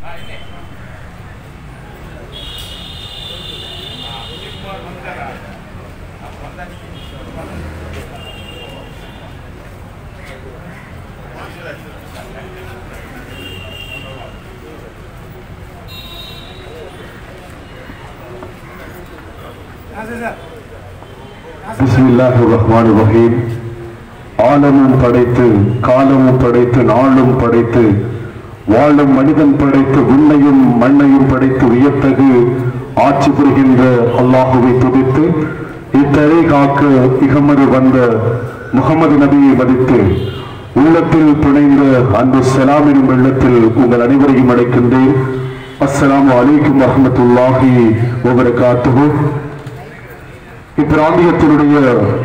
பிஸ்மில்லாஹிர் ரஹ்மானிர் ரஹீம் ஆலமும் படைத்து காலமும் படைத்து நாளும் படைத்து வாழும் மனிதன் படைத்து விண்ணையும் மண்ணையும் படைத்து வியத்தகு ஆட்சி புரிகின்ற அல்லாஹுவை துதித்து இத்தரை காக்க இகமது வந்த முகமது நபியை மதித்து உள்ளத்தில் பிணைந்த அன்பு செலாம் எனும் வெள்ளத்தில் உங்கள் அனைவரையும் அழைக்கின்றேன் அஸ்ஸலாமு அலைக்கும் வரஹ்மத்துல்லாஹி வபரகாத்துஹு இப்பிராந்தியத்தினுடைய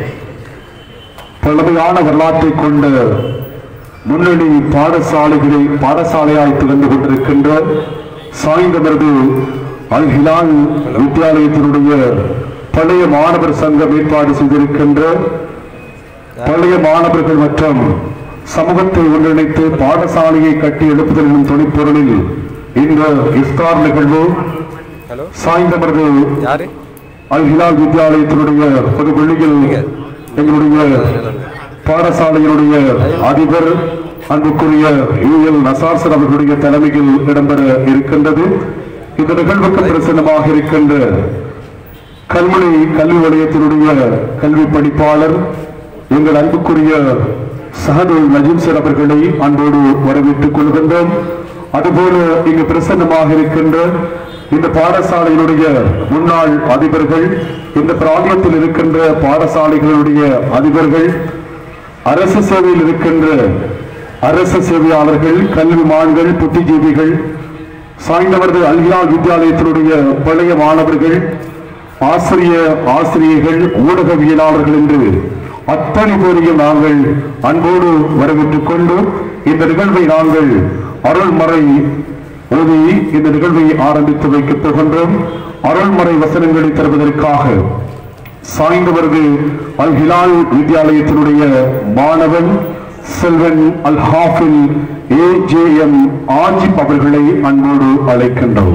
பழமையான வரலாற்றை கொண்ட முன்னணி பாடசாலைகளை பாடசாலையாய் திகழ்ந்து கொண்டிருக்கின்ற சாய்ந்தமரது அல் ஹிலால் வித்தியாலயத்தினுடைய பழைய மாணவர் சங்கம் ஏற்பாடு செய்திருக்கின்ற பழைய மாணவர்கள் மற்றும் சமூகத்தை ஒன்றிணைத்து பாடசாலையை கட்டி எழுப்புதல் என்னும் துணைப்பொருளில் இந்த இஃப்தார் நிகழ்வு ஹலோ சாய்ந்தமரது யாரு அல் ஹிலால் வித்யாலயத்தினுடைய பொது பள்ளியில் எங்களுடைய பாடசாலையினுடைய அதிபர் அன்புக்குரிய யூஎல் நசார்சன் அவர்களுடைய தலைமையில் இடம்பெற இருக்கின்றது இந்த நிகழ்வுக்கு பிரசன்னமாக இருக்கின்ற கல்முனை கல்வி வலயத்தினுடைய கல்வி படிப்பாளர் எங்கள் அன்புக்குரிய சஹதுல் நஜீம் சார் அவர்களை அன்போடு வரவேற்றுக் கொள்கின்றோம் அதுபோல இங்கு பிரசன்னமாக இருக்கின்ற இந்த பாடசாலையினுடைய முன்னாள் அதிபர்கள் இந்த பிராந்தியத்தில் இருக்கின்ற பாடசாலைகளுடைய அதிபர்கள் அரசு சேவையில் இருக்கின்ற அரசு சேவையாளர்கள் கல்விமான்கள் புத்திஜீவிகள் சாய்ந்தவரது அல்கிலால் வித்யாலயத்தினுடைய பழைய மாணவர்கள் ஆசிரிய ஆசிரியர்கள் ஊடகவியலாளர்கள் என்று அத்தனை பேரையும் நாங்கள் அன்போடு வரவேற்றுக் கொண்டு இந்த நிகழ்வை நாங்கள் அருள்மறை ஓதி இந்த நிகழ்வை ஆரம்பித்து வைக்கப் போகின்றோம் அருள்மறை வசனங்களை தருவதற்காக சாய்ந்தவரது அல் ஹிலால் வித்யாலயத்தினுடைய மாணவன் செல்வன் அல் ஹாஃபில் ஏ ஜே எம் ஆஜிப் அவர்களை அன்போடு அழைக்கின்றோம்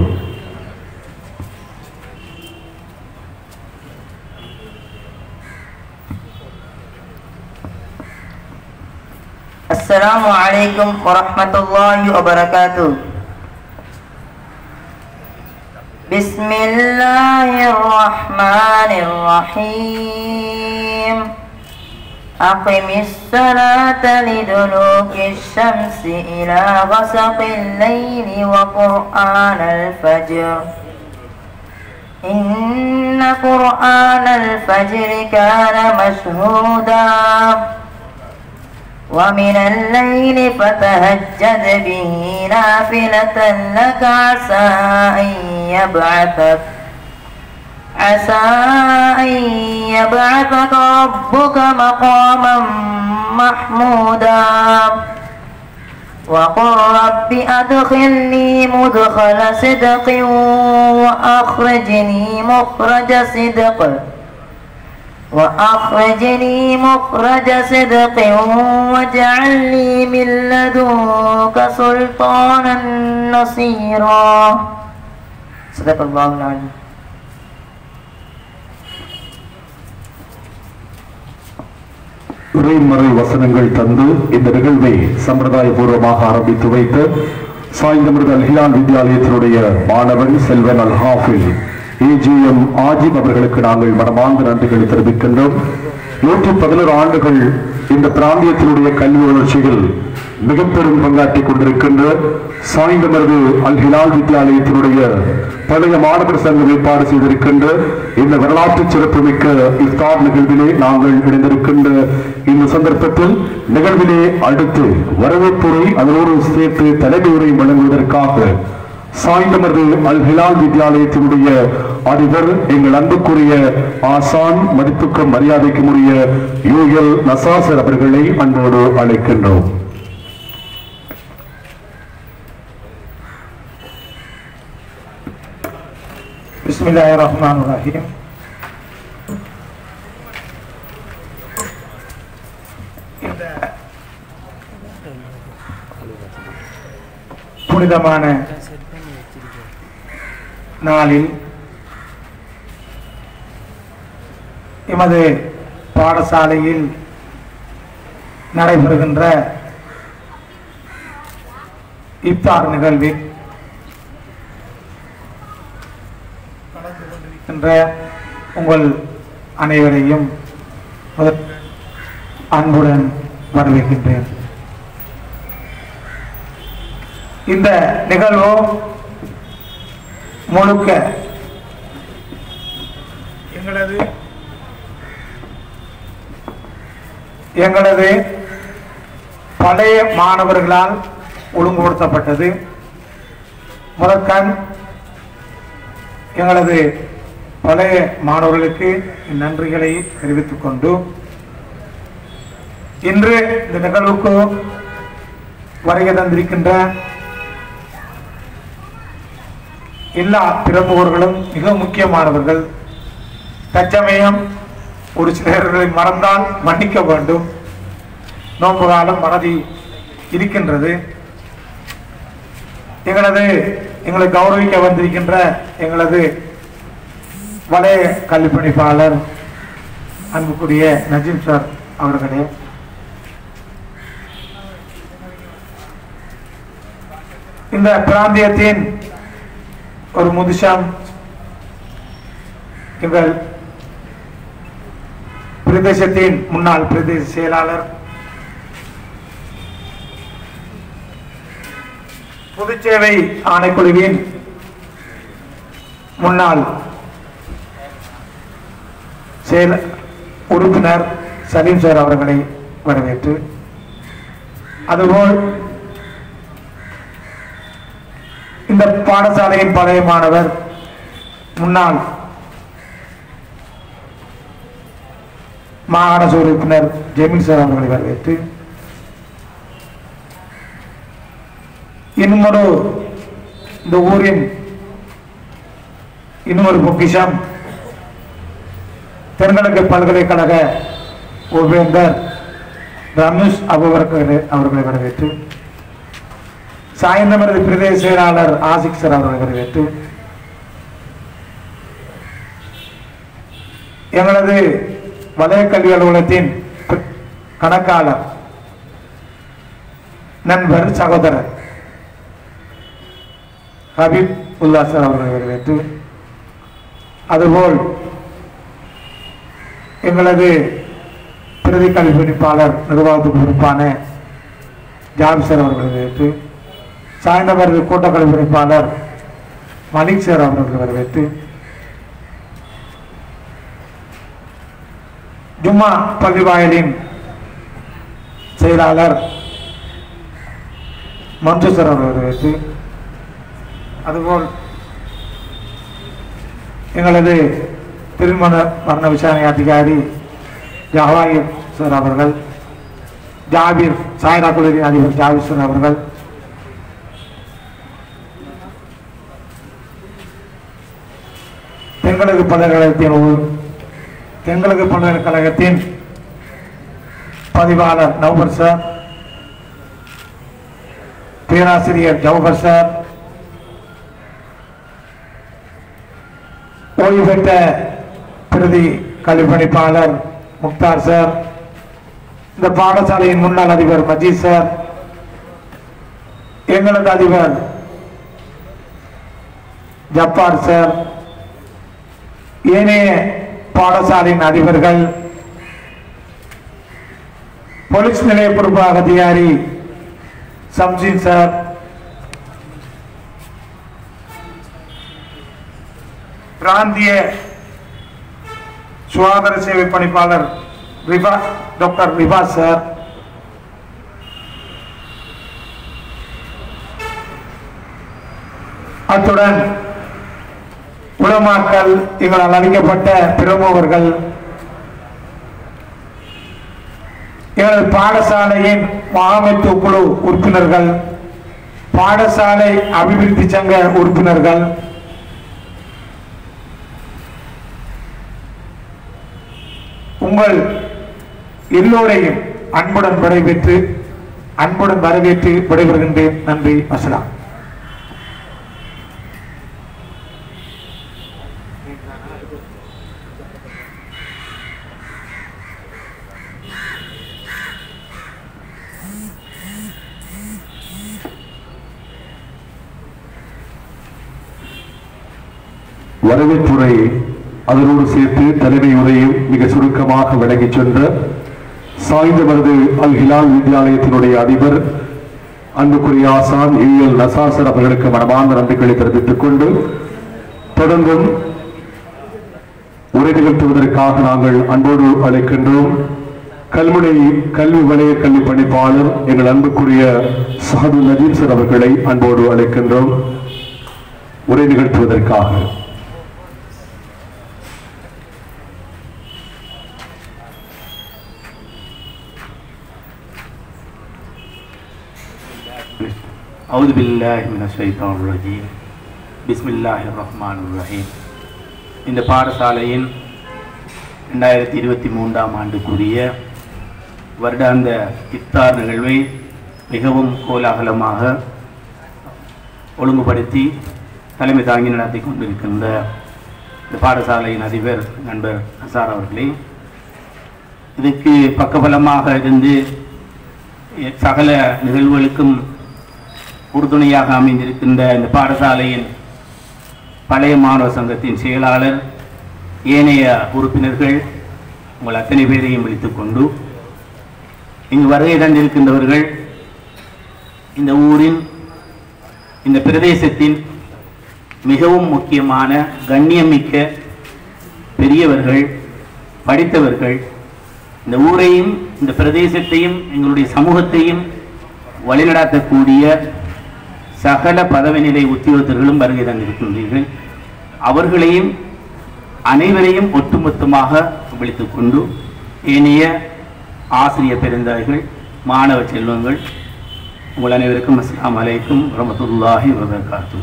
السلام عليكم ورحمة الله وبركاته بسم الله الرحمن الرحيم أقم الصلاة لدلوك الشمس إلى غسق الليل وقرآن الفجر إن قرآن الفجر كان مشهودا ومن الليل فتهجد به نافلة لك عسى أن يبعثك عسى أن يبعثك ربك مقاما محمودا وقل رب أدخلني مدخل صدق وأخرجني مخرج صدق وأخرجني مخرج صدق واجعل لي من لدنك سلطانا نصيرا صدق الله العظيم இறைமறை வசனங்கள் தந்து இந்த நிகழ்வை சம்பிரதாயபூர்வமாக ஆரம்பித்து வைத்து சாய்ந்தமிருத அல் ஹிலால் வித்யாலயத்தினுடைய மாணவன் செல்வன் அல் ஹாஃபில் ஏஜிஎம் ஆஜிப் அவர்களுக்கு நாங்கள் மனமார்ந்த நன்றிகளை தெரிவிக்கின்றோம் நூற்றி பதினோரு ஆண்டுகள் இந்த பிராந்தியத்தினுடைய கல்வி வளர்ச்சியில் மிக பெரும் பங்காற்றிக் கொண்டிருக்கின்ற சாய்ந்தமரது அல் ஹிலால் வித்யாலயத்தினுடைய பழைய மாணவர் சங்கம் ஏற்பாடு செய்திருக்கின்ற இந்த வரலாற்று சிறப்புமிக்க இஃப்தார் நிகழ்விலே நாங்கள் இணைந்திருக்கின்ற இந்த சந்தர்ப்பத்தில் நிகழ்விலே அடுத்து வரவேற்புரை அதனோடு சேர்த்து தலைமை உரை வழங்குவதற்காக சாய்ந்தமரது அல் ஹிலால் வித்யாலயத்தினுடைய அதிபர் எங்கள் அன்புக்குரிய ஆசான் மதிப்புக்கும் மரியாதைக்கும் உரிய யூஎல் நசாசர் அவர்களை அன்போடு அழைக்கின்றோம் بسم الله الرحمن الرحيم இந்த புனிதமான நாளில் எமது பாடசாலையில் நடைபெறுகின்ற இப்தார் நிகழ்வில் கலந்து கொண்டிருக்கின்ற உங்கள் அனைவரையும் முதல் அன்புடன் வரவேற்கின்றேன் இந்த நிகழ்வு முழுக்க எங்களது எங்களது பழைய மாணவர்களால் ஒழுங்குபடுத்தப்பட்டது முதற்கண் எங்களது பழைய மாணவர்களுக்கு என் நன்றிகளை தெரிவித்துக் கொண்டு இன்று இந்த நிகழ்வுக்கு வருகை தந்திருக்கின்ற எல்லா பிரமுகர்களும் மிக முக்கியமானவர்கள் தற்சமயம் ஒரு சிலர்களை மறந்தால் மன்னிக்க வேண்டும் நோன்பு காலம் மறதி இருக்கின்றது எங்களது எங்களை கௌரவிக்க வந்திருக்கின்ற எங்களது வலய கல்வி பணிப்பாளர் அன்புக்குரிய நஜீம் சார் அவர்களே இந்த பிராந்தியத்தின் ஒரு முதிஷம் எங்கள் பிரதேசத்தின் முன்னாள் பிரதேச செயலாளர் பொதுச்சேவை ஆணைக்குழுவின் முன்னாள் செயல் உறுப்பினர் சலீம் சார் அவர்களை வரவேற்று அதுபோல் இந்த பாடசாலையின் பழைய மாணவர் முன்னாள் மாகாண சபை உறுப்பினர் ஜெமீன் சார் அவர்களை வரவேற்று இன்னும் ஒரு இந்த ஊரின் இன்னும் ஒரு பொக்கிஷம் தென்கிழக்கு பல்கலைக்கழக உபேந்தர் ரமேஷ் அபுபக்கர் அவர்களை வரவேற்று சாயந்தமரது பிரதேச செயலாளர் ஆசிக் சார் அவர்களை வரவேற்று எங்களது வலய கல்வி அலுவலகத்தின் ப- கணக்காளர் நண்பர் சகோதரர் ஹபீப் உல்லா சார் அவர்களை வரவேற்று அதுபோல் எங்களது பிரதி கல்வி பணிப்பாளர் நிர்வாகத்துக்கு பொறுப்பான ஜாபி சார் அவர்களை வரவேற்று சாய்ந்தமரது கூட்டக்கல்வி பணிப்பாளர் மலிக் சார் அவர்களை வரவேற்று ஜும்மா பள்ளி வாயிலின் செயலாளர் மஞ்சு சார் அவர்களை வரவேற்று அதுபோல் எங்களது திருமண மரண விசாரணை அதிகாரி ஜஹாயிர் சார் அவர்கள் ஜாபீர் சாய்ரா கல்லூரி அதிபர் ஜாபீர் சார் அவர்கள் தென்கிழக்கு பல்கலைக்கழகத்தின் ஊர் தென்கிழக்கு பல்கலைக்கழகத்தின் பதிவாளர் நவபர் சார் பேராசிரியர் ஜவஹர் சார் ஓய்வு பெற்ற பிரதி கல்வி பணிப்பாளர் முக்தார் சார் இந்த பாடசாலையின் முன்னாள் அதிபர் மஜீத் சார் எங்களது அதிபர் ஜப்பார் சார் ஏனைய பாடசாலையின் அதிபர்கள் போலீஸ் நிலைய பொறுப்பாக அதிகாரி சம்சின் சார் பிராந்திய சுகாதார சேவை பணிப்பாளர் ரிபா டாக்டர் ரிபா சார் அத்துடன் உலமாக்கல் எங்களால் அளிக்கப்பட்ட பிரமுகர்கள் எங்களது பாடசாலையின் மாமத்து குழு உறுப்பினர்கள் பாடசாலை அபிவிருத்தி சங்க உறுப்பினர்கள் உங்கள் எல்லோரையும் அன்புடன் விடைபெற்று அன்புடன் வரவேற்று விடைபெறுகின்றேன் நன்றி வசலாம் வரவேற்புரை அதனோடு சேர்த்து தலைமை உரையும் மிக சுருக்கமாக விளங்கிச் சென்ற சாய்ந்தமருது அல் ஹிலால் வித்யாலயத்தினுடைய அதிபர் அன்புக்குரிய ஆசான் யுஎல் நசாசர் அவர்களுக்கு மனமார்ந்த நன்றிகளை தெரிவித்துக் கொண்டு தொடர்ந்தும் உரை நிகழ்த்துவதற்காக நாங்கள் அன்போடு அழைக்கின்றோம் கல்முனை கல்வி வலய கல்வி பணிப்பாளர் எங்கள் அன்புக்குரிய சஹது நஜீப் சார் அவர்களை அன்போடு அழைக்கின்றோம் உரை நிகழ்த்துவதற்காக أعوذ بالله من الشيطان الرجيم بسم الله الرحمن الرحيم இந்த பாடசாலையின் ரெண்டாயிரத்தி இருபத்தி மூன்றாம் ஆண்டுக்குரிய வருடாந்த இஃப்தார் நிகழ்வை மிகவும் கோலாகலமாக ஒழுங்குபடுத்தி தலைமை தாங்கி நடத்தி கொண்டிருக்கின்ற இந்த பாடசாலையின் அதிபர் நண்பர் அசார் அவர்களே இதுக்கு பக்கபலமாக இருந்து சகல நிகழ்வுகளுக்கும் உறுதுணையாக அமைந்திருக்கின்ற இந்த பாடசாலையின் பழைய மாணவர் சங்கத்தின் செயலாளர் ஏனைய உறுப்பினர்கள் உங்கள் அத்தனை பேரையும் விழித்துக் கொண்டு இங்கு வருகை தந்திருக்கின்றவர்கள் இந்த ஊரின் இந்த பிரதேசத்தின் மிகவும் முக்கியமான கண்ணியமிக்க பெரியவர்கள் படித்தவர்கள் இந்த ஊரையும் இந்த பிரதேசத்தையும் எங்களுடைய சமூகத்தையும் வழிநடத்தக்கூடிய சகல பதவி நிலை உத்தியோகத்தர்களும் வருகை தந்திருக்கின்றீர்கள் அவர்களையும் அனைவரையும் ஒட்டுமொத்தமாக விழித்துக் கொண்டு ஏனைய ஆசிரிய பெருந்தாய்கள் மாணவ செல்வங்கள் உங்கள் அனைவருக்கும் அஸ்ஸலாமு அலைக்கும் வரமத்துல்லாஹி வபரகாத்து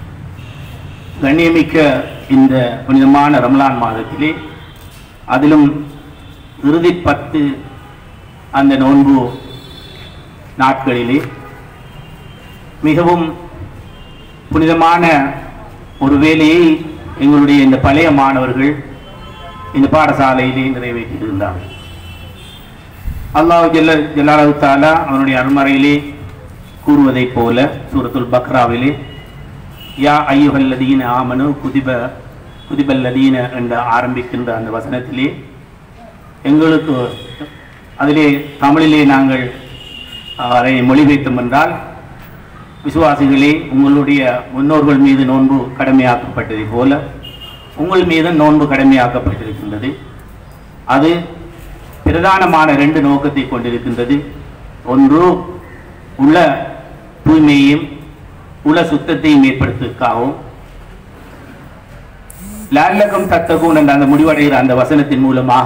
கண்ணியமிக்க இந்த புனிதமான ரமலான் மாதத்திலே அதிலும் இறுதி பத்து அந்த நோன்பு நாட்களிலே மிகவும் புனிதமான ஒரு வேலையை எங்களுடைய இந்த பழைய மாணவர்கள் இந்த பாடசாலையிலே நிறைவேற்றியிருந்தார்கள் அல்லாஹ் ஜல்ல ஜல்லாலு தாலா அவனுடைய அருமறையிலே கூறுவதைப் போல சூரத்துல் பக்ராவிலே யா ஐயுகல்லதீன ஆமனு குதிப குதிபல்லதீன என்று ஆரம்பிக்கின்ற அந்த வசனத்திலே எங்களுக்கு அதிலே தமிழிலே நாங்கள் அதை மொழிபெய்த்தோம் என்றால் விசுவாசிகளே உங்களுடைய முன்னோர்கள் மீது நோன்பு கடமையாக்கப்பட்டதை போல உங்கள் மீது நோன்பு கடமையாக்கப்பட்டிருக்கின்றது அது பிரதானமான ரெண்டு நோக்கத்தை கொண்டிருக்கின்றது ஒன்று உள்ள தூய்மையையும் உள்ள சுத்தத்தையும் ஏற்படுத்துவதற்காகவும் லால்லகம் தத்தகும் என்ற அந்த முடிவடைகிற அந்த வசனத்தின் மூலமாக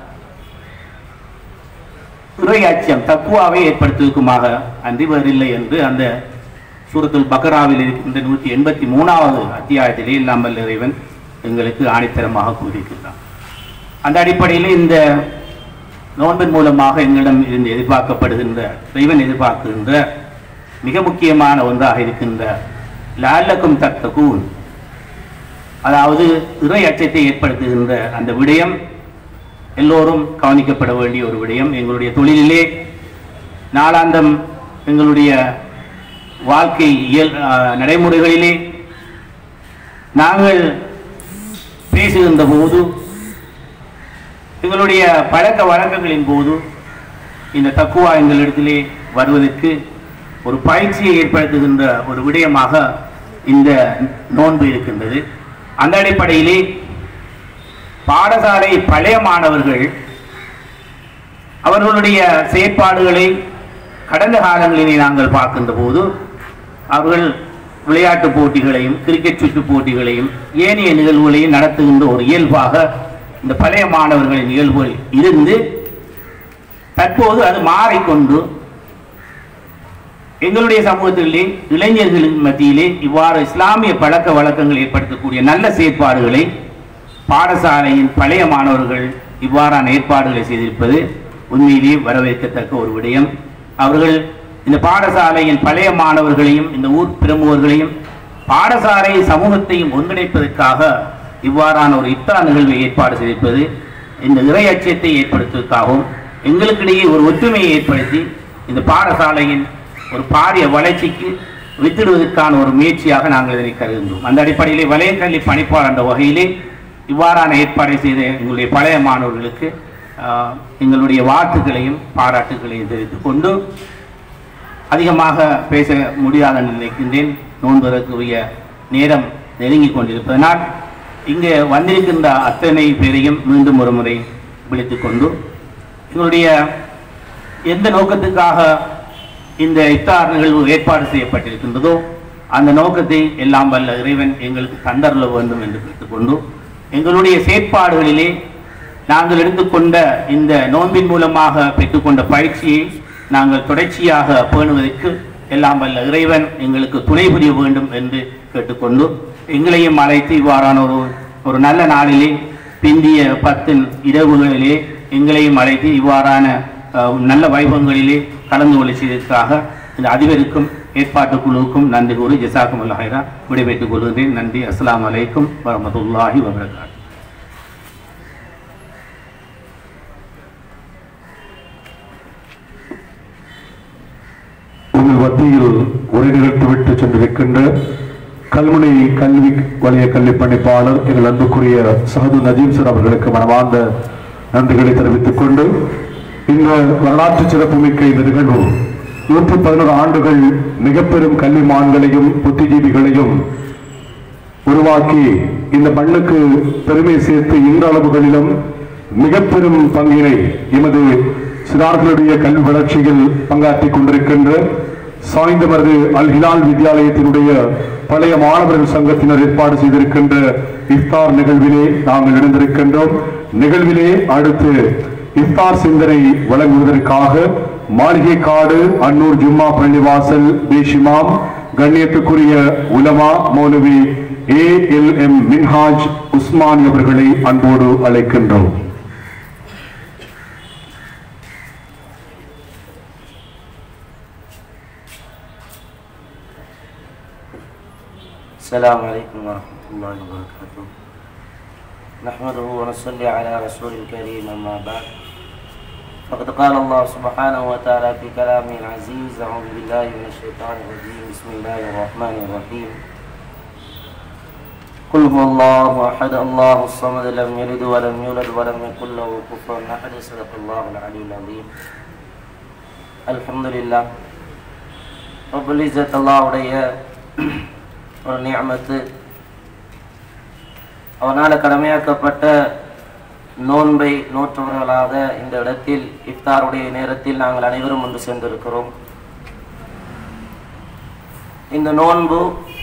இறை அச்சம் தக்குவாவை ஏற்படுத்துவதற்குமாக அன்றி வேறில்லை என்று அந்த சூரத்துல் பக்ராவில் இருக்கின்ற நூற்றி எண்பத்தி மூணாவது அத்தியாயத்திலே இல்லாமல் இறைவன் எங்களுக்கு ஆணித்தரமாக கூறியிருக்கிறான் அந்த அடிப்படையில் இந்த நோன்பின் மூலமாக எங்களிடம் இருந்து எதிர்பார்க்கப்படுகின்ற இறைவன் எதிர்பார்க்கின்ற மிக முக்கியமான ஒன்றாக இருக்கின்ற லால்லக்கும் தத்தகூன் அதாவது இறை அச்சத்தை ஏற்படுத்துகின்ற அந்த விடயம் எல்லோரும் கவனிக்கப்பட வேண்டிய ஒரு விடயம் எங்களுடைய தொழிலிலே நாளாந்தம் எங்களுடைய வாழ்க்கை இயல் அஹ், நடைமுறைகளிலே நாங்கள் பேசுகின்ற போது எங்களுடைய பழக்க வழக்கங்களின் போது இந்த தக்குவா எங்களிடத்திலே வருவதற்கு ஒரு பயிற்சியை ஏற்படுத்துகின்ற ஒரு விடயமாக இந்த நோன்பு இருக்கின்றது அந்த அடிப்படையிலே பாடசாலை பழைய மாணவர்கள் அவர்களுடைய செயற்பாடுகளை கடந்த காலங்களிலே நாங்கள் பார்க்கின்ற போது அவர்கள் விளையாட்டு போட்டிகளையும் கிரிக்கெட் சுற்று போட்டிகளையும் ஏனைய நிகழ்வுகளையும் நடத்துகின்ற ஒரு இயல்பாக இந்த பழைய மாணவர்களின் இயல்புகள் இருந்து தற்போது அது மாறிக்கொண்டு எங்களுடைய சமூகத்திலே இளைஞர்களின் மத்தியிலே இவ்வாறு இஸ்லாமிய பழக்க வழக்கங்கள் ஏற்படுத்தக்கூடிய நல்ல செயற்பாடுகளை பாடசாலையின் பழைய மாணவர்கள் இவ்வாறான ஏற்பாடுகளை செய்திருப்பது உண்மையிலேயே வரவேற்கத்தக்க ஒரு விடயம் அவர்கள் இந்த பாடசாலையின் பழைய மாணவர்களையும் இந்த ஊர் பிரமுகர்களையும் பாடசாலை சமூகத்தையும் ஒன்றிணைப்பதற்காக இவ்வாறான ஒரு இஃப்தார் நிகழ்வை ஏற்பாடு செய்திருப்பது இந்த இறை அச்சத்தை ஏற்படுத்துவதற்காகவும் எங்களுக்கிடையே ஒரு ஒற்றுமையை ஏற்படுத்தி இந்த பாடசாலையின் ஒரு பாரிய வளர்ச்சிக்கு வித்திடுவதற்கான ஒரு முயற்சியாக நாங்கள் இதனை கருதுகிறோம் அந்த அடிப்படையிலே வலயக்கல்வி பணிப்பாளர் என்ற வகையிலே இவ்வாறான ஏற்பாடை செய்த எங்களுடைய பழைய மாணவர்களுக்கு ஆஹ், எங்களுடைய வாழ்த்துக்களையும் பாராட்டுகளையும் தெரிவித்துக் கொண்டு அதிகமாக பேச முடியாத நினைக்கின்றேன் நோன்பதற்குரிய நேரம் நெருங்கிக் கொண்டிருப்பதனால் இங்கே வந்திருக்கின்ற அத்தனை பேரையும் மீண்டும் ஒரு முறை விழித்துக் கொண்டு எங்களுடைய எந்த நோக்கத்துக்காக இந்த இஃப்தார் நிகழ்வு ஏற்பாடு செய்யப்பட்டிருக்கின்றதோ அந்த நோக்கத்தை எல்லாம் வல்ல இறைவன் எங்களுக்கு தந்தருள வேண்டும் என்று கேட்டுக்கொண்டு எங்களுடைய செயற்பாடுகளிலே நாங்கள் எடுத்துக்கொண்ட இந்த நோன்பின் மூலமாக பெற்றுக்கொண்ட பயிற்சியை நாங்கள் தொடர்ச்சியாக பேணுவதற்கு எல்லாம் வல்ல இறைவன் எங்களுக்கு துணை புரிய வேண்டும் என்று கேட்டுக்கொண்டு எங்களையும் அழைத்து இவ்வாறான ஒரு ஒரு நல்ல நாளிலே பிந்திய பத்தின் இரவுகளிலே எங்களையும் அழைத்து இவ்வாறான அஹ், நல்ல வைபவங்களிலே கலந்து கொள்ள செய்ததற்காக இந்த அதிபருக்கும் ஏற்பாட்டு குழுவுக்கும் நன்றி கூறி ஜசாக்கும் அல்லாஹிரா விடைபெற்றுக் கொள்கிறேன் நன்றி அஸ்ஸலாமு அலைக்கும் வரமத்துல்லாஹி வபரகாத் உங்கள் மத்தியில் உரை நிகழ்த்திவிட்டு சென்றிருக்கின்ற கல்முனை கல்வி வலய கல்வி பணிப்பாளர் எங்கள் அன்புக்குரிய சஹது நஜீம் சார் அவர்களுக்கு மனமார்ந்த நன்றிகளை தெரிவித்துக் கொண்டு இந்த வரலாற்று சிறப்புமிக்க இந்த நிகழ்வு நூற்றி பதினோரு ஆண்டுகள் மிக பெரும் கல்விமான்களையும் புத்திஜீவிகளையும் உருவாக்கி இந்த மண்ணுக்கு பெருமை சேர்த்து இந்த அளவுகளிலும் மிக பெரும் பங்கினை எமது சிறார்களுடைய கல்வி வளர்ச்சியில் பங்காற்றிக் கொண்டிருக்கின்ற சாய்ந்தமரது அல் ஹிலால் வித்யாலயத்தினுடைய பழைய மாணவர்கள் சங்கத்தினர் ஏற்பாடு செய்திருக்கின்ற இஃப்தார் நிகழ்விலே நாங்கள் இணைந்திருக்கின்றோம் நிகழ்விலே அடுத்து இஃப்தார் சிந்தனை வழங்குவதற்காக மாளிகை காடு அன்னூர் ஜும்மா பள்ளிவாசல் பேஷிமாம் கண்ணியத்துக்குரிய உலமா மௌலவி A L M Minhaj Usmani அவர்களை அன்போடு அழைக்கின்றோம் السلام عليكم ورحمة الله وبركاته نحمده ونصلي على رسول الكريم أما بعد فقد قال الله سبحانه وتعالى في كلامه العزيز أعوذ بالله من الشيطان الرجيم بسم الله الرحمن الرحيم قل هو الله أحد الله الصمد لم يلد ولم يولد ولم يكن له كفوا أحد صدق الله العلي العظيم الحمد لله رب العزة الله உடைய ஒரு நியமத்து அவனால் கடமையாக்கப்பட்ட நோன்பை நோற்றவர்களாக இந்த இடத்தில் இஃப்தாருடைய நேரத்தில் நாங்கள் அனைவரும் ஒன்று சேர்ந்திருக்கிறோம் இந்த நோன்பு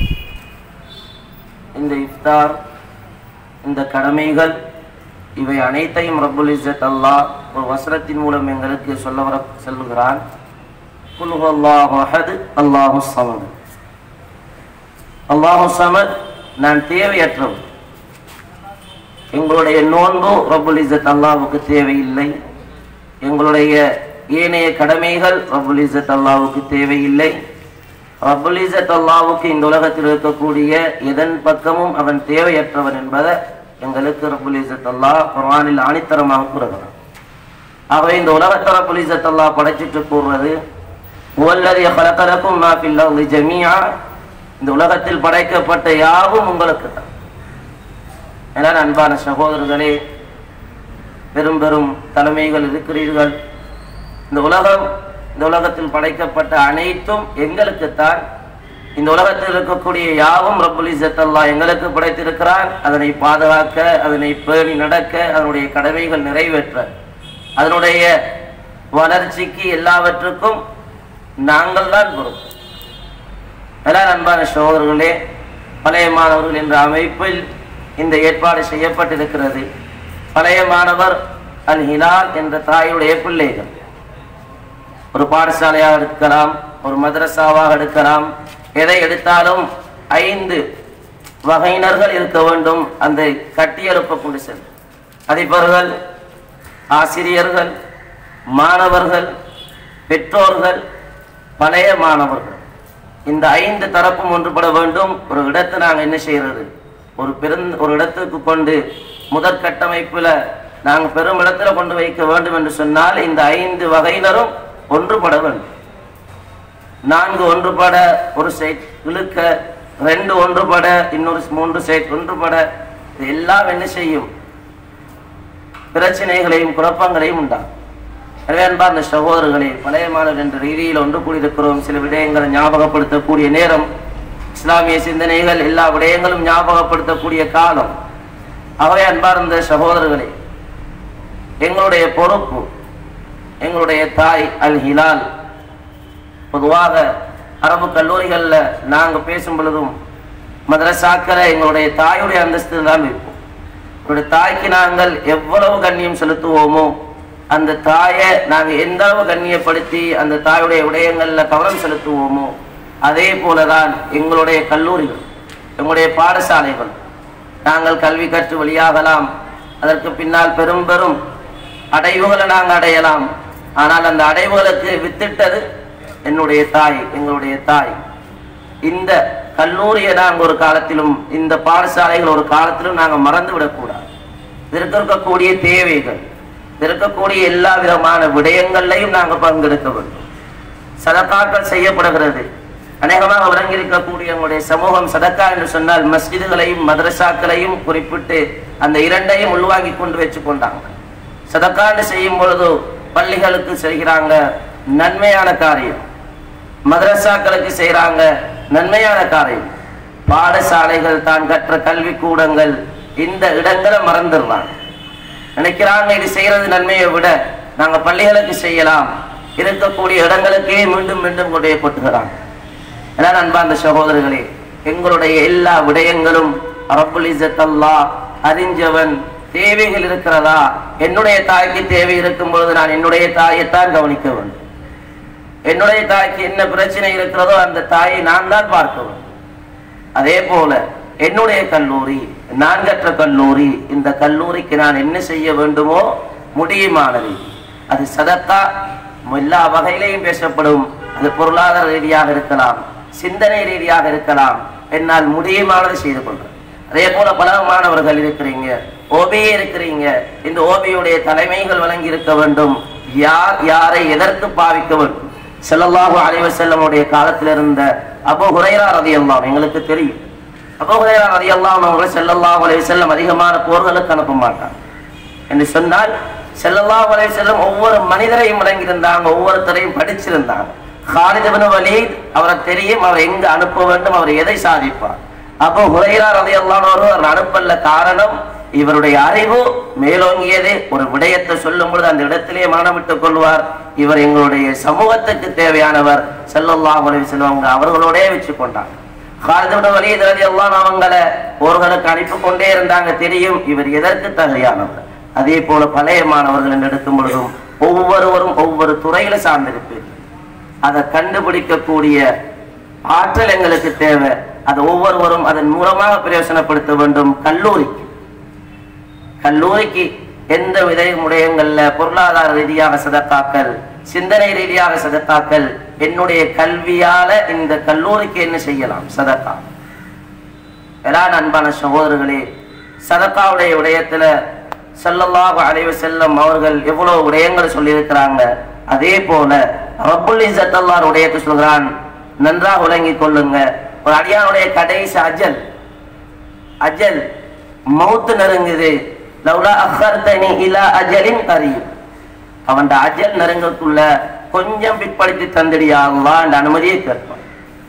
இந்த இஃப்தார் இந்த கடமைகள் இவை அனைத்தையும் ரப்புல் இஸ்ஸத் அல்லாஹ் ஒரு வசனத்தின் மூலம் எங்களுக்கு சொல்ல வர சொல்லுகிறான் குல் அல்லாஹு அஹத் அல்லாஹு சமது அல்லாஹு சமத் நான் தேவையற்றவன் எங்களுடைய நோன்பு ரப்புல் இஸ்ஸத் அல்லாஹ்வுக்கு தேவையில்லை எங்களுடைய ஏனைய கடமைகள் ரப்புல் இஸ்ஸத் அல்லாஹ்வுக்கு தேவையில்லை ரப்புல் இஸ்ஸத் அல்லாஹ்வுக்கு இந்த உலகத்தில் இருக்கக்கூடிய எதன் பக்கமும் அவன் தேவையற்றவன் என்பதை எங்களுக்கு ரப்புல் இஸ்ஸத் அல்லாஹ் குர்ஆனில் ஆணித்தரமாக கூறுகிறான் ஆகவே இந்த உலகத்தை ரப்புல் இஸ்ஸத் அல்லாஹ் படைச்சிட்டு கூறுறது "ஹுவல்லதீ خلقلكم ما في الأرض جميعا இந்த உலகத்தில் படைக்கப்பட்ட யாவும் உங்களுக்கு தான் என அன்பான சகோதரர்களே பெரும் பெரும் தலைமைகள் இருக்கிறீர்கள் இந்த உலகம் இந்த உலகத்தில் படைக்கப்பட்ட அனைத்தும் எங்களுக்குத்தான் இந்த உலகத்தில் இருக்கக்கூடிய யாவும் ரப்புல் இஸ்ஸத் அல்லாஹ் எங்களுக்கு படைத்திருக்கிறான் அதனை பாதுகாக்க அதனை பேணி நடக்க அதனுடைய கடமைகள் நிறைவேற்ற அதனுடைய வளர்ச்சிக்கு எல்லாவற்றுக்கும் நாங்கள் தான் பொறுப்பு எல்லா அன்பான சகோதரர்களே பழைய மாணவர்கள் என்ற அமைப்பில் இந்த ஏற்பாடு செய்யப்பட்டிருக்கிறது பழைய மாணவர் அல் ஹிலால் என்ற தாயுடைய பிள்ளைகள் ஒரு பாடசாலையாக எடுக்கலாம் ஒரு மதரசாவாக எடுக்கலாம் எதை எடுத்தாலும் ஐந்து வகையினர்கள் இருக்க வேண்டும் அந்த கட்டியெழுப்ப கொண்டு செல்லும் அதிபர்கள் ஆசிரியர்கள் மாணவர்கள் பெற்றோர்கள் பழைய மாணவர்கள் இந்த ஐந்து தரப்பும் ஒன்றுபட வேண்டும் ஒரு இடத்தை நாங்கள் என்ன செய்யறது ஒரு பெருந் ஒரு இடத்துக்கு கொண்டு முதற் கட்டமைப்புல நாங்கள் பெரும் இடத்துல கொண்டு வைக்க வேண்டும் என்று சொன்னால் இந்த ஐந்து வகையினரும் ஒன்றுபட வேண்டும் நான்கு ஒன்றுபட ஒரு சைட் இழுக்க ரெண்டு ஒன்றுபட இன்னொரு மூன்று சைட் ஒன்றுபட இது எல்லாம் என்ன செய்யும் பிரச்சனைகளையும் குழப்பங்களையும் உண்டாகும் எனவே அன்பார்ந்த சகோதரர்களே பழைய மாணவர் என்ற ரீதியில் ஒன்று கூடியிருக்கிறோம் சில விடயங்களை ஞாபகப்படுத்தக்கூடிய நேரம் இஸ்லாமிய சிந்தனைகள் எல்லா விடயங்களும் ஞாபகப்படுத்தக்கூடிய காலம் ஆகவே அன்பார்ந்த சகோதரர்களே எங்களுடைய பொறுப்பு எங்களுடைய தாய் அல் ஹிலால் பொதுவாக அரபு கல்லூரிகளில் நாங்கள் பேசும் பொழுதும் மதரசாக்களை எங்களுடைய தாயுடைய அந்தஸ்தில் தான் வைப்போம் எங்களுடைய தாய்க்கு நாங்கள் எவ்வளவு கண்ணியம் செலுத்துவோமோ அந்த தாயை நாங்கள் எந்த அளவு கண்ணியப்படுத்தி அந்த தாயுடைய விடயங்களில் கவனம் செலுத்துவோமோ அதே போலதான் எங்களுடைய கல்லூரிகள் எங்களுடைய பாடசாலைகள் நாங்கள் கல்வி கற்று வெளியாகலாம் அதற்கு பின்னால் பெரும் பெரும் அடைவுகளை நாங்கள் அடையலாம் ஆனால் அந்த அடைவுகளுக்கு வித்திட்டது என்னுடைய தாய் எங்களுடைய தாய் இந்த கல்லூரியை நாங்கள் ஒரு காலத்திலும் இந்த பாடசாலைகள் ஒரு காலத்திலும் நாங்கள் மறந்து விடக்கூடாது இதற்கு இருக்கக்கூடிய தேவைகள் இதற்கு இருக்கக்கூடிய எல்லா விதமான விடயங்கள்லையும் நாங்கள் பங்கெடுக்க வேண்டும் சதக்காக்கள் செய்யப்படுகிறது அநேகமாக விளங்கியிருக்கக்கூடிய எங்களுடைய சமூகம் சதக்கா என்று சொன்னால் மஸ்ஜிதுகளையும் மதரசாக்களையும் குறிப்பிட்டு அந்த இரண்டையும் உள்வாங்கி கொண்டு வச்சு கொண்டாங்க சதக்காண்டு செய்யும் பொழுது பள்ளிகளுக்கு செய்கிறாங்க நன்மையான காரியம் மதரசாக்களுக்கு செய்கிறாங்க நன்மையான காரியம் பாடசாலைகள் தான் கற்ற கல்வி கூடங்கள் இந்த இடங்களை மறந்துடுறாங்க நினைக்கிறாங்க இது செய்யறது நன்மையை விட நாங்க பள்ளிகளுக்கு செய்யலாம் இருக்கக்கூடிய இடங்களுக்கே மீண்டும் மீண்டும் கொண்டே கொட்டுகிறாங்க ஏன்னா அன்பார்ந்த சகோதரர்களே எங்களுடைய எல்லா விடயங்களும் ரப்புல் இஸ்ஸத் அல்லாஹ் அறிஞ்சவன் தேவைகள் இருக்கிறதா என்னுடைய தாய்க்கு தேவை இருக்கும் பொழுது நான் என்னுடைய தாயைத்தான் கவனிக்க வேண்டும் என்னுடைய தாய்க்கு என்ன பிரச்சனை இருக்கிறதோ அந்த தாயை நான் தான் பார்க்க வேண்டும் அதே போல என்னுடைய கல்லூரி நான் கற்ற கல்லூரி இந்த கல்லூரிக்கு நான் என்ன செய்ய வேண்டுமோ முடியுமானது அது சதத்தா எல்லா வகையிலையும் பேசப்படும் அது பொருளாதார ரீதியாக இருக்கலாம் சிந்தனை ரீதியாக இருக்கலாம் என்னால் முடியுமானது செய்து கொள்றேன் அதே போல பல மாணவர்கள் இருக்கிறீங்க ஓபியே இருக்கிறீங்க இந்த ஓபியுடைய தலைமைகள் வழங்கி இருக்க வேண்டும் யார் யாரை எதற்கு பாவிக்க வேண்டும் ஸல்லல்லாஹு அலைஹி வஸல்லமுடைய காலத்தில் இருந்த அபூ ஹுரைரா ரலியல்லாஹு எங்களுக்கு தெரியும் அபூ ஹுரைரா ரலியல்லாஹு அவர்கள் ஸல்லல்லாஹு அலைஹி வஸல்லம் அதிகமான போர்களுக்கு அனுப்ப மாட்டாங்க என்று சொன்னால் ஸல்லல்லாஹு அலைஹி வஸல்லம் ஒவ்வொரு மனிதரையும் வழங்கியிருந்தாங்க ஒவ்வொருத்தரையும் படிச்சிருந்தாங்க ஹாலித் இப்னு வலீத் அவரை தெரியும் அவர் எங்க அனுப்ப வேண்டும் அவர் எதை சாதிப்பார் அப்போ ஹுரைரா ரலியல்லாஹு அன்ஹு அவர் அனுப்பல காரணம் இவருடைய அறிவு மேலோங்கியது ஒரு விடயத்தை சொல்லும் பொழுது அந்த இடத்திலே மனமிட்டுக் கொள்வார் இவர் எங்களுடைய சமூகத்துக்கு தேவையானவர் ஸல்லல்லாஹு அலைஹி வஸல்லம் அவங்க அவர்களோடே வச்சு கொண்டாங்க ஹாலித் இப்னு வலீத் ரலியல்லாஹு அன்ஹு அவங்கள போர்களுக்கு அனுப்பி கொண்டே இருந்தாங்க தெரியும் இவர் எதற்கு தகுதியானவர் அதே போல பழைய மாணவர்கள் என்று எடுக்கும் பொழுதும் ஒவ்வொருவரும் ஒவ்வொரு துறையில சார்ந்திருப்பீர்கள் அதை கண்டுபிடிக்கக்கூடிய ஆற்றல் எங்களுக்கு தேவை அதை ஒவ்வொருவரும் அதன் மூலமாக பிரயோசனப்படுத்த வேண்டும் கல்லூரிக்கு கல்லூரிக்கு எந்த வித முடையங்கள்ல பொருளாதார ரீதியாக சதக்காக்கள் சிந்தனை ரீதியாக சதக்காக்கள் என்னுடைய கல்வியால இந்த கல்லூரிக்கு என்ன செய்யலாம் சதக்கா எல்லாம் அன்பான சகோதரர்களே சதக்காவுடைய விடயத்துல ஸல்லல்லாஹு அலைஹி வஸல்லம் அவர்கள் எவ்வளவு விடயங்களை சொல்லியிருக்கிறாங்க அதே போல ரப்புல் இஸ்ஸத் அல்லாஹ் விடயத்தை சொல்கிறான் நன்றாக விளங்கிக் கொள்ளுங்க ஒரு அடியானுடைய கடைசி அஜல் அஜல் மௌத்து நெருங்குது லவ்லா அஹர்தனி இலா அஜலின் கரீம் அவன் அஜல் நெருங்கக்குள்ள கொஞ்சம் பிற்படுத்தி தந்துடியா அல்லாஹ் என்ற அனுமதியை கேட்பான்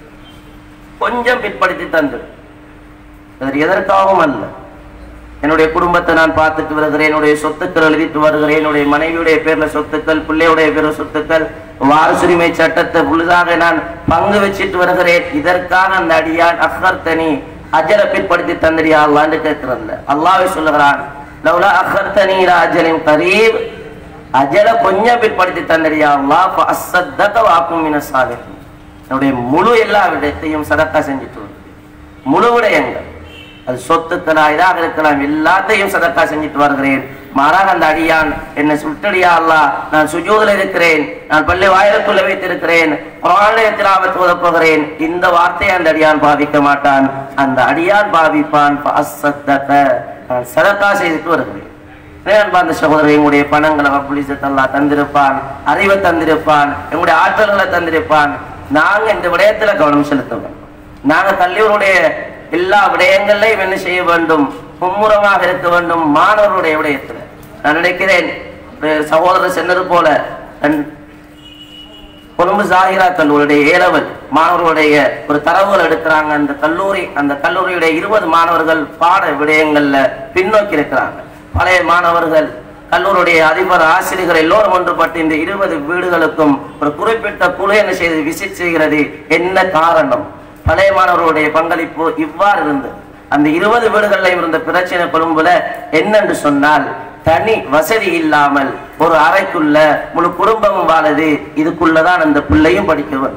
கொஞ்சம் பிற்படுத்தி தந்துடு அது எதற்காகவும் அல்ல என்னுடைய குடும்பத்தை நான் பார்த்துட்டு வருகிறேன் என்னுடைய சொத்துக்கள் எழுதிட்டு வருகிறேன் என்னுடைய மனைவியுடைய பேர்ல சொத்துக்கள் பிள்ளையுடைய பேர்ல சொத்துக்கள் வாரசுரிமை சட்டத்தை புழுதாக நான் பங்கு வச்சிட்டு வருகிறேன் இதற்காக அந்த அடியான் அஹர்தனி அஜலை பிற்படுத்தி தந்தடியா அல்லான்னு கேட்கிறல்ல அல்லாவே சொல்லுகிறான் லவ்லா அஹர்தனி இலா அஜலின் கரீப் அஜல கொஞ்சம் பிற்படுத்தி தந்தடியா அல்லாஹ் ஃபஅஸ்ஸத்தக வாக்கும் மின சாலிஹின் என்னுடைய முழு எல்லா விடயத்தையும் சதக்கா செஞ்சுட்டு வருகிறேன். முழு விடயங்கள் அது சொத்துக்களா இதாக இருக்கலாம் எல்லாத்தையும் சதக்கா செஞ்சுட்டு வருகிறேன் மாறாக அந்த அடியான் என்னை சுட்டடியா அல்லா நான் சுஜூதில் இருக்கிறேன் நான் பள்ளி வாயிலுக்குள்ள வைத்திருக்கிறேன் குரானில் ஓதப்போகிறேன் இந்த வார்த்தையை அந்த அடியான் பாவிக்க மாட்டான் அந்த அடியான் பாவிப்பான் ஃபஅஸ்ஸத்தக. நான் சதக்கா செய்துட்டு வருகிறேன் அந்த சகோதரர் எங்களுடைய பணங்களை புலிசத்தல்லா தந்திருப்பான் அறிவை தந்திருப்பான் எங்களுடைய ஆற்றல்களை தந்திருப்பான் நாங்க இந்த விடயத்துல கவனம் செலுத்த வேண்டும் நாங்க கல்லூருடைய எல்லா விடயங்களையும் என்ன செய்ய வேண்டும் மும்முரமாக இருக்க வேண்டும் மாணவருடைய விடயத்துல நான் நினைக்கிறேன் ஒரு சகோதரர் சென்னது போல தன் கொழும்பு ஜாகிரா கல்லூரியுடைய ஏலவல் மாணவர்களுடைய ஒரு தரவுகள் எடுக்கிறாங்க அந்த கல்லூரி அந்த கல்லூரியுடைய இருபது மாணவர்கள் பாட விடயங்கள்ல பின்னோக்கி இருக்கிறாங்க பழைய மாணவர்கள் கல்லூரியுடைய அதிபர் ஆசிரியர்கள் எல்லோரும் ஒன்றுபட்டு இந்த இருபது வீடுகளுக்கும் ஒரு குறிப்பிட்ட குழு என்ன செய்து விசிட் செய்கிறது என்ன காரணம் பழைய மாணவர்களுடைய பங்களிப்பு இவ்வாறு இருந்தது அந்த இருபது வீடுகளில் இருந்த பிரச்சனை கொழும்புல என்னன்னு சொன்னால் தனி வசதி இல்லாமல் ஒரு அறைக்குள்ள முழு குடும்பமும் வாழுது இதுக்குள்ளதான் அந்த பிள்ளையும் படிக்கிறவன்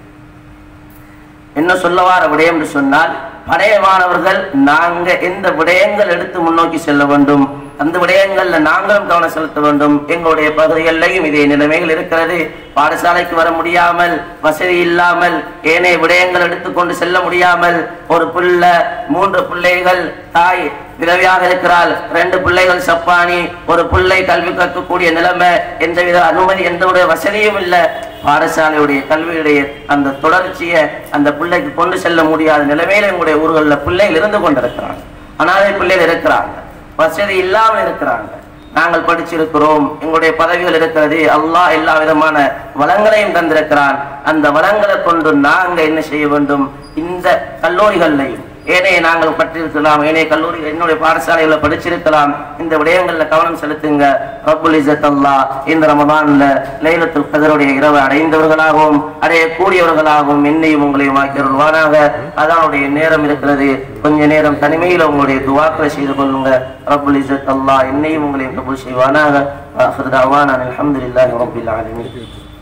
என்ன சொல்ல வார விடயம் என்று சொன்னால் பழைய மாணவர்கள் நாங்க எந்த விடயங்கள் எடுத்து முன்னோக்கி செல்ல வேண்டும் அந்த விடயங்கள்ல நாங்களும் கவனம் செலுத்த வேண்டும் எங்களுடைய பகுதிகளிலையும் இதே நிலைமைகள் இருக்கிறது பாடசாலைக்கு வர முடியாமல் வசதி இல்லாமல் ஏனைய விடயங்கள் எடுத்துக்கொண்டு செல்ல முடியாமல் ஒரு பிள்ளை மூன்று பிள்ளைகள் தாய் விதவியாக இருக்கிறாள் ரெண்டு பிள்ளைகள் சப்பானி ஒரு பிள்ளை கல்வி கற்கக்கூடிய நிலைமை எந்தவித அனுமதி எந்தவித வசதியும் இல்லை பாடசாலையுடைய கல்வியுடைய அந்த தொடர்ச்சியை அந்த பிள்ளைக்கு கொண்டு செல்ல முடியாத நிலைமையில எங்களுடைய ஊர்களில் பிள்ளைகள் இருந்து கொண்டிருக்கிறாங்க அனாதை பிள்ளைகள் இருக்கிறாங்க வசதி இல்லாமல் இருக்கிறாங்க நாங்கள் படிச்சிருக்கிறோம் எங்களுடைய பதவிகள் இருக்கிறது அல்லாஹ் எல்லா விதமான வளங்களையும் தந்திருக்கிறான் அந்த வளங்களை கொண்டு நாங்க என்ன செய்ய வேண்டும் இந்த கல்லூரிகள்லையும் ஏனைய நாங்கள் பட்டிருக்கலாம் ஏனைய கல்லூரி என்னுடைய பாடசாலைகளை படிச்சிருக்கலாம் இந்த விடயங்கள்ல கவனம் செலுத்துங்க ரப்புல் இஸ்ஸத் அல்லாஹ் இந்த ரமதான்ல லைலத்துல் கதருடைய இரவு அடைந்தவர்களாகவும் அடையக்கூடியவர்களாகவும் என்னையும் உங்களையும் ஆக்கியவர்களாக அதனுடைய நேரம் இருக்கிறது கொஞ்ச நேரம் தனிமையில் உங்களுடைய துவாக்களை செய்து கொள்ளுங்க ரப்புல் இஸ்ஸத் அல்லாஹ் என்னையும் உங்களையும் கபூல் செய்வானாக ஆஹிர் தஅவானா அல்ஹம்துலில்லாஹி ரப்பில் ஆலமீன்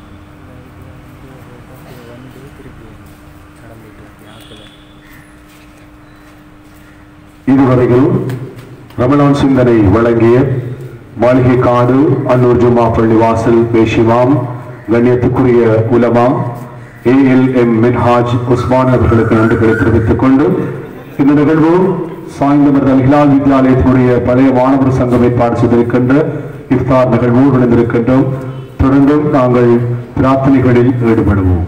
இதுவரையில் ரமலான் சிந்தனை வழங்கிய மாளிகை காடு அன்னூர் ஜுமா பள்ளிவாசல் பேஷிமாம் கண்ணியத்துக்குரிய உலமா A L M Minhaj Usman அவர்களுக்கு நன்றிகளை தெரிவித்துக் கொண்டு இந்த நிகழ்வு சாய்ந்தமர்த ஹிலால் வித்யாலயத்தினுடைய பழைய மாணவர் சங்கம் ஏற்பாடு செய்திருக்கின்ற இஃப்தார் நிகழ்வு இணைந்திருக்கின்றோம் தொடர்ந்தும் நாங்கள் பிரார்த்தனைகளில் ஈடுபடுவோம்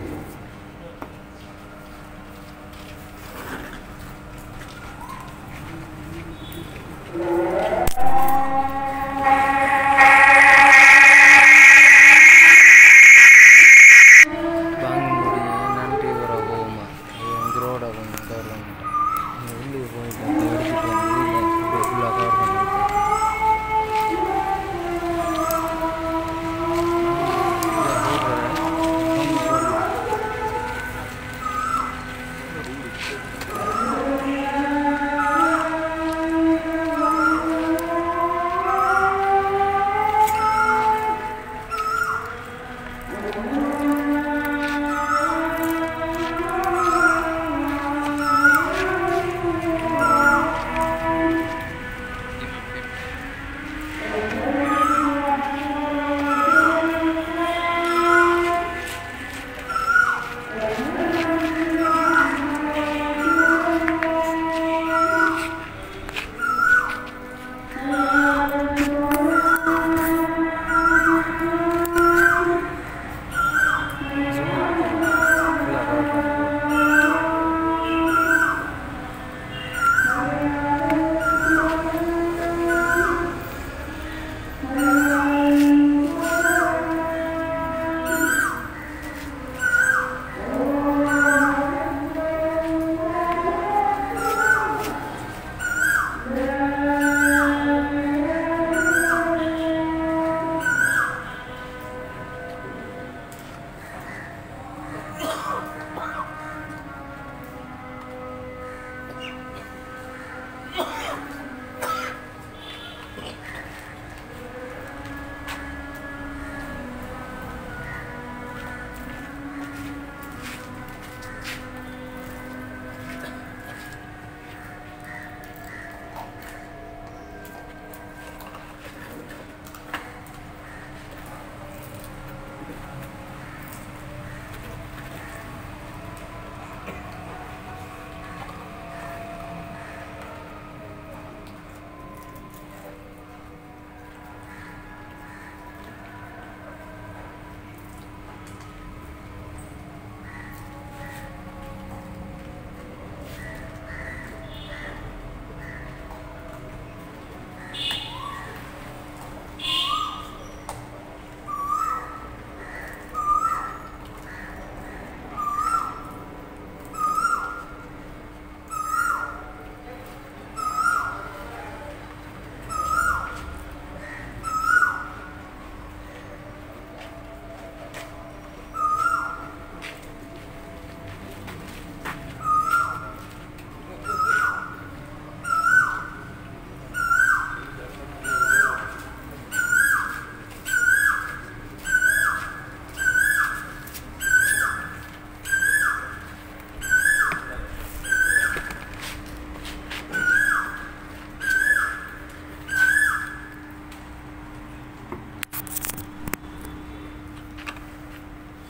ബാങ്കിനുடைய நன்றி உறவுமா எங்களோட கொஞ்சம் கவர்மெண்ட் வெளியே போயிட்டு எடுத்துட்டு வந்து வீட்டில் ஃபுல்லாக கவர் பண்ணிட்டு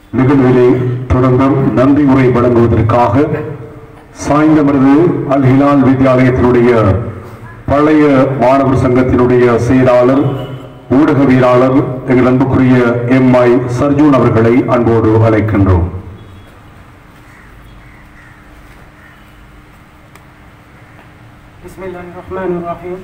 நிகழ்விலே தொடர்ந்தும் நன்றி உரை வழங்குவதற்காக சாய்ந்தமருது அல் ஹிலால் வித்யாலயத்தினுடைய பழைய மாணவர் சங்கத்தினுடைய செயலாளர் ஊடகவியலாளர் எங்கள் அன்புக்குரிய எம் ஐ சர்ஜூன் அவர்களை அன்போடு அழைக்கின்றோம் بسم الله الرحمن الرحيم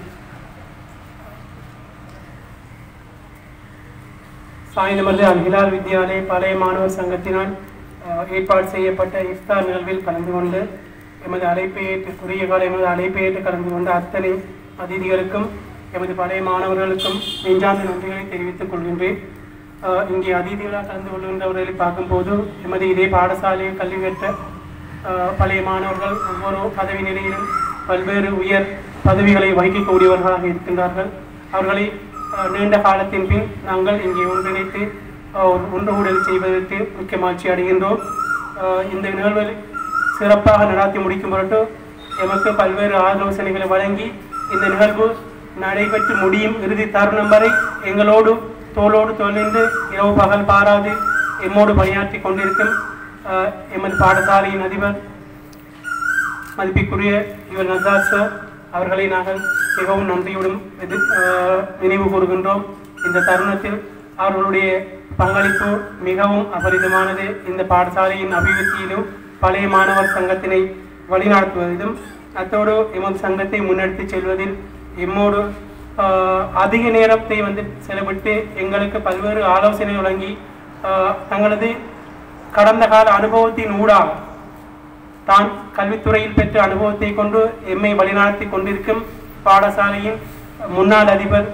சாய்ந்தமர்ந்து அல் ஹிலால் வித்யாலய பழைய மாணவர் சங்கத்தினால் அஹ், ஏற்பாடு செய்யப்பட்ட இஃப்தார் நிகழ்வில் கலந்து கொண்டு எமது அழைப்பை ஏற்று குறுகிய கால எமது அழைப்பை ஏற்று கலந்து கொண்ட அத்தனை அதிதிகளுக்கும் எமது பழைய மாணவர்களுக்கும் நெஞ்சார்ந்த நன்றிகளை தெரிவித்துக் கொள்கின்றேன் அஹ், இங்கே அதிதிகளாக கலந்து கொள்கின்றவர்களை பார்க்கும்போது எமது இதே பாடசாலையில் கல்வி பெற்ற அஹ், பழைய மாணவர்கள் ஒவ்வொரு பதவி நிலையிலும் பல்வேறு உயர் பதவிகளை வகிக்கக்கூடியவர்களாக இருக்கின்றார்கள் அவர்களை அஹ், நீண்ட காலத்தின் பின் நாங்கள் இங்கே ஒன்றிணைத்து அஹ், ஒரு ஒன்றுகூடல் செய்வதற்கு மிக்க மகிழ்ச்சி அடைகின்றோம் அஹ், இந்த நிகழ்வை சிறப்பாக நடத்தி முடிக்கும் பொருட்டு எமக்கு பல்வேறு ஆலோசனைகளை வழங்கி இந்த நிகழ்வு நடைபெற்று முடியும் இறுதி தருணம் வரை எங்களோடு தோளோடு தோளிந்து இரவு பகல் பாராது எம்மோடு பணியாற்றி கொண்டிருக்கும் அஹ், எமது பாடசாலையின் அதிபர் மதிப்பிற்குரிய இவர் நசார் சார் அவர்களை நாங்கள் மிகவும் நன்றியுடன் எதிர் அஹ், நினைவு கூறுகின்றோம் இந்த தருணத்தில் அவர்களுடைய பங்களிப்பு மிகவும் அபரிதமானது இந்த பாடசாலையின் அபிவிருத்தியிலும் பழைய மாணவர் சங்கத்தினை வழிநடத்துவதிலும் அத்தோடு எமது சங்கத்தை முன்னெடுத்துச் செல்வதில் எம்மோடு ஆஹ், அதிக நேரத்தை வந்து செலவிட்டு எங்களுக்கு பல்வேறு ஆலோசனை வழங்கி ஆஹ், தங்களது கடந்த கால அனுபவத்தின் ஊடாக தான் கல்வித்துறையில் பெற்ற அனுபவத்தை கொண்டு எம்மை வழிநடத்தி கொண்டிருக்கும் பாடசாலையின் முன்னாள் அதிபர்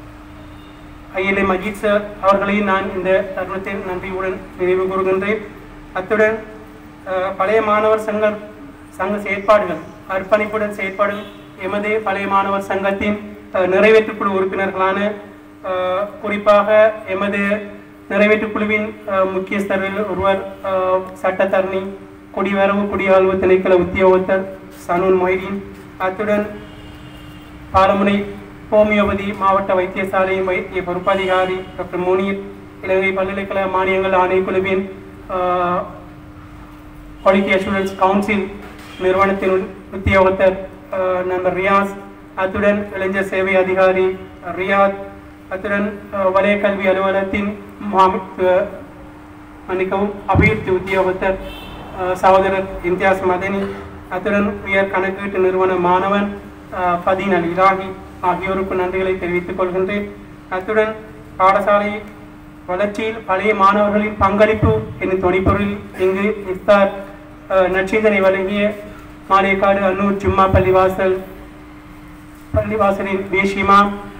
ஐஎல்ஏ மஜீத் சார் அவர்களையும் நான் இந்த தருணத்தில் நன்றியுடன் நினைவு கூறுகின்றேன் அத்துடன் அஹ், பழைய மாணவர் சங்க சங்க செயற்பாடுகள் அர்ப்பணிப்புடன் செயற்பாடு எமது பழைய மாணவர் சங்கத்தின் அஹ், நிறைவேற்றுக்குழு உறுப்பினர்களான அஹ், குறிப்பாக எமது நிறைவேற்றுக்குழுவின் அஹ், முக்கியஸ்தரில் ஒருவர் அஹ், சட்டத்தரணி குடிவரவு குடியாழ்வு திணைக்கள உத்தியோகத்தர் சனூன் மொய்தீன் அத்துடன் பாலமுனை ஹோமியோபதி மாவட்ட வைத்தியசாலையின் வைத்திய பொறுப்பதிகாரி டாக்டர் முனீர் இலங்கை பல்கலைக்கழக மானியங்கள் ஆணைக்குழுவின் குவாலிட்டி அஷூரன்ஸ் கவுன்சில் நிறுவனத்தின் உத்தியோகத்தர் ஆஹ், நண்பர் ரியாஸ் அத்துடன் இளைஞர் சேவை அதிகாரி ரியாத் அத்துடன் ஆஹ், வலய கல்வி அலுவலகத்தின் மாமி- ஆஹ், மன்னிக்கவும் அபிவிருத்தி உத்தியோகத்தர் அஹ், சகோதரர் இம்தியாஸ் மதனி அத்துடன் உயர் கணக்கீட்டு நிறுவன மாணவன் அஹ், ஃபதீன் அல் இராகி ஆகியோருக்கு நன்றிகளை தெரிவித்துக் கொள்கின்றேன் அத்துடன் பாடசாலை வளர்ச்சியில் பழைய மாணவர்களின் பங்களிப்பு என்னும் துணைப்பொருளில் இங்கு இஃப்தார் அஹ், நற்செய்தனை வழங்கிய மாலேக்காடு அன்னூர் ஜும்மா பள்ளிவாசல் பள்ளிவாசலின் பேஷிமா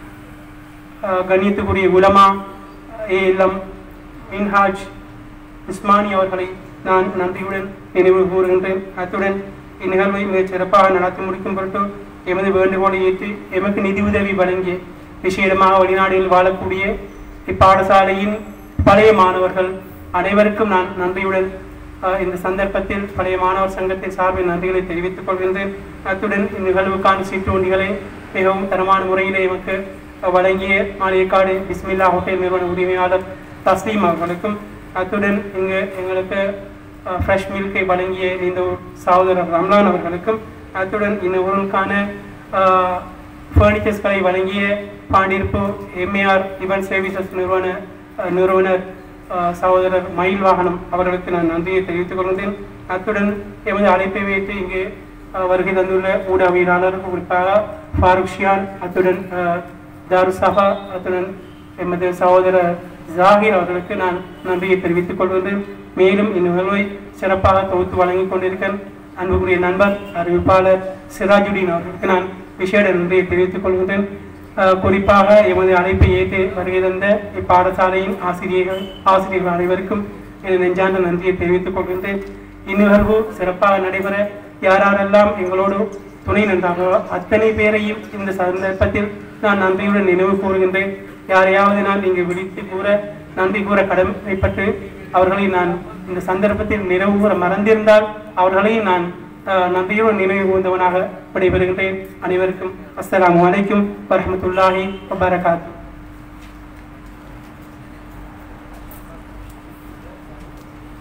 அஹ், கண்ணியத்துக்குரிய உலமா ஏ இல்லம் மின்ஹாஜ் உஸ்மானி அவர்களை நான் நன்றியுடன் நினைவு கூறுகின்றேன் அத்துடன் இந்நிகழ்வை மிகச் சிறப்பாக நடத்தி முடிக்கும் பொருட்டு எமது வேண்டுகோளை ஏற்று எமக்கு நிதி உதவி வழங்கிய விசேடமாக வெளிநாடுகளில் வாழக்கூடிய இப்பாடசாலையின் பழைய மாணவர்கள் அனைவருக்கும் நான் நன்றியுடன் அஹ், இந்த சந்தர்ப்பத்தில் பழைய மாணவர் சங்கத்தின் சார்பில் நன்றிகளை தெரிவித்துக் கொள்கின்றேன் அத்துடன் இந்நிகழ்வுக்கான சீட்டுவண்டிகளை மிகவும் தரமான முறையில் எமக்கு அஹ், வழங்கிய மாளிகைக்காடு பிஸ்மில்லா ஹோட்டல் நிறுவன உரிமையாளர் தஸ்லீம் அவர்களுக்கும் அத்துடன் இங்கு எங்களுக்கு ஃப்ரெஷ் மில்கை வழங்கிய இந்த சகோதரர் ரம்லான் அவர்களுக்கும் அத்துடன் இந்த ஊருக்கான ஃபர்னிச்சர்ஸ்களை வழங்கிய பாண்டிருப்பு எம்ஏஆர் இவன் சர்வீசஸ் நிறுவன அஹ், நிறுவனர் அஹ், சகோதரர் மயில் வாகனம் அவர்களுக்கு நான் நன்றியை தெரிவித்துக் கொள்கிறேன் அத்துடன் எமது அழைப்பை வைத்து இங்கு அஹ், வருகை தந்துள்ள ஊடகவியலாளர் குறிப்பாக ஃபாரூக் ஷியான் அத்துடன் அஹ், தாருசபா அத்துடன் எமது சகோதரர் ஜாகிர் அவர்களுக்கு நான் நன்றியை தெரிவித்துக் கொள்கின்றேன் மேலும் இந்நிகழ்வை சிறப்பாக தொகுத்து வழங்கிக் கொண்டிருக்கிற அன்புக்குரிய நண்பர் அறிவிப்பாளர் சிராஜுடீன் அவர்களுக்கு நான் விசேட நன்றியை தெரிவித்துக் கொள்கின்றேன் அஹ், குறிப்பாக எமது அழைப்பை ஏற்று வருகை தந்த இப்பாடசாலையின் ஆசிரியர்கள் ஆசிரியர்கள் அனைவருக்கும் எனது நெஞ்சார்ந்த நன்றியை தெரிவித்துக் கொள்கின்றேன் இந்நிகழ்வு சிறப்பாக நடைபெற யாரெல்லாம் எங்களோடு துணை நின்றார்களோ அத்தனை பேரையும் இந்த சந்தர்ப்பத்தில் நான் நன்றியுடன் நினைவு கூறுகின்றேன் யாரையாவது நான் இங்கு விழித்து கூற நன்றி கூற கடமைப்பட்டு அவர்களை நான் இந்த சந்தர்ப்பத்தில் நினைவு கூற மறந்திருந்தால் அவர்களையும் நான் அஹ், நன்றியுடன் நினைவு கூர்ந்தவனாக விடைபெறுகின்றேன் அனைவருக்கும் அஸ்ஸலாமு அலைக்கும் வரஹ்மத்துல்லாஹி வபரகாத்து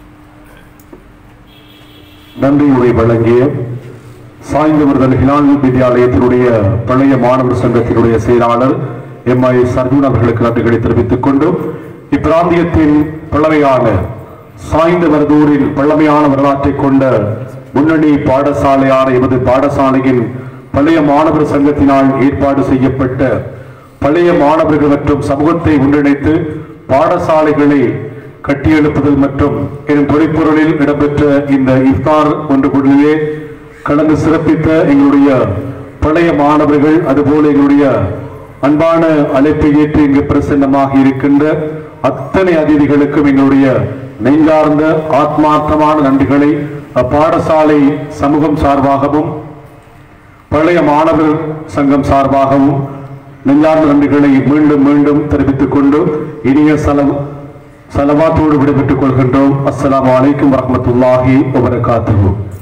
நன்றியுரை வழங்கிய சாய்ந்தவர்கள் ஹிலால் வித்யாலயத்தினுடைய பழைய மாணவர் சங்கத்தினுடைய செயலாளர் எம் ஐ சர்ஜூன் அவர்களுக்கு நன்றிகளை தெரிவித்துக் கொண்டு இப்பிராந்தியத்தின் பழமையான சாய்ந்தவரதூரில் பழமையான வரலாற்றை கொண்ட முன்னணி பாடசாலையான எமது பாடசாலையின் பழைய மாணவர் சங்கத்தினால் ஏற்பாடு செய்யப்பட்ட பழைய மாணவர்கள் மற்றும் சமூகத்தை ஒன்றிணைத்து பாடசாலைகளை கட்டியெழுப்புதல் மற்றும் எனும் தொழிற்பொருளில் இடம்பெற்ற இந்த இஃப்தார் ஒன்று கூடலிலே கலந்து சிறப்பித்த எங்களுடைய பழைய மாணவர்கள் அதுபோல எங்களுடைய அன்பான அழைப்பை ஏற்று இங்கு பிரசன்னமாக இருக்கின்ற அத்தனை அதிதிகளுக்கும் எங்களுடைய நெஞ்சார்ந்த ஆத்மார்த்தமான நன்றிகளை அப்பாடசாலை சமூகம் சார்பாகவும் பழைய மாணவர் சங்கம் சார்பாகவும் நெஞ்சார்ந்த நன்றிகளை மீண்டும் மீண்டும் தெரிவித்துக் கொண்டு இனிய செலவு செலவாத்தோடு விடைபெற்றுக் கொள்கின்றோம் அஸ்ஸலாமு அலைக்கும் வரஹ்மத்துல்லாஹி வபரகாத்துஹு